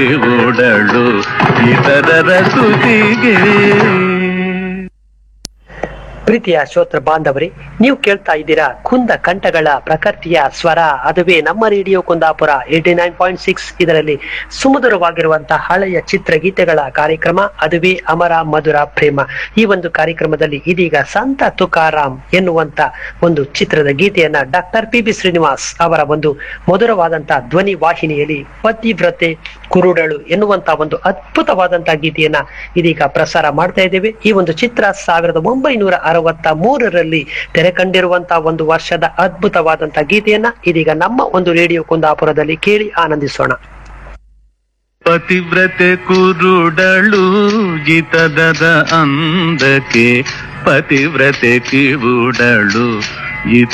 ಓಡಳು ಇತರರ ಸುದಿಗೆ ಪ್ರೀತಿಯ ಶ್ರೋತ್ರ ಬಾಂಧವರೇ ನೀವು ಕೇಳ್ತಾ ಇದ್ದೀರಾ ಕುಂದ ಕಂಠಗಳ ಪ್ರಕೃತಿಯ ಸ್ವರ ಅದುವೇ ನಮ್ಮ radio Kundapura eighty nine point six ಇದರಲ್ಲಿ ಸುಮಧುರವಾಗಿರುವಂತಹ ಹಳೆಯ ಚಿತ್ರಗೀತೆಗಳ ಕಾರ್ಯಕ್ರಮ ಅದುವೇ ಅಮರ ಮಧುರ ಪ್ರೇಮ ಈ ಒಂದು ಕಾರ್ಯಕ್ರಮದಲ್ಲಿ ಇದೀಗ ಸಂತ ತುಕಾರಾಮ್ ಎನ್ನುವಂತ ಒಂದು ಚಿತ್ರದ ಗೀತೆಯನ್ನ ಡಾಕ್ಟರ್ ಪಿ ಬಿ ಶ್ರೀನಿವಾಸ್ ಅವರ ಒಂದು ಮಧುರವಾದಂತಹ ಧ್ವನಿ ವಾಹಿನಿಯಲ್ಲಿ ಪತಿವ್ರತೆ ಕುರುಡಳು ಎನ್ನುವಂತ ಒಂದು ಅದ್ಭುತವಾದಂತಹ ಗೀತೆಯನ್ನ ಇದೀಗ ಪ್ರಸಾರ ಮಾಡ್ತಾ ಇದ್ದೇವೆ ಈ ಒಂದು ಚಿತ್ರ ಸಾವಿರದ ಒಂಬೈನೂರ ಅರವತ್ತ ಮೂರರಲ್ಲಿ ತೆರೆ ಕಂಡಿರುವಂತಹ ಒಂದು ವರ್ಷದ ಅದ್ಭುತವಾದಂತಹ ಗೀತೆಯನ್ನ ಇದೀಗ ನಮ್ಮ ಒಂದು ರೇಡಿಯೋ ಕುಂದಾಪುರದಲ್ಲಿ ಕೇಳಿ ಆನಂದಿಸೋಣ ಪತಿವ್ರತೆ ಕುರುಡಳು ಜಿತದದ ಅಂದಕ್ಕೆ ಪತಿವ್ರತೆ ಕಿವುಡಳು ಇತ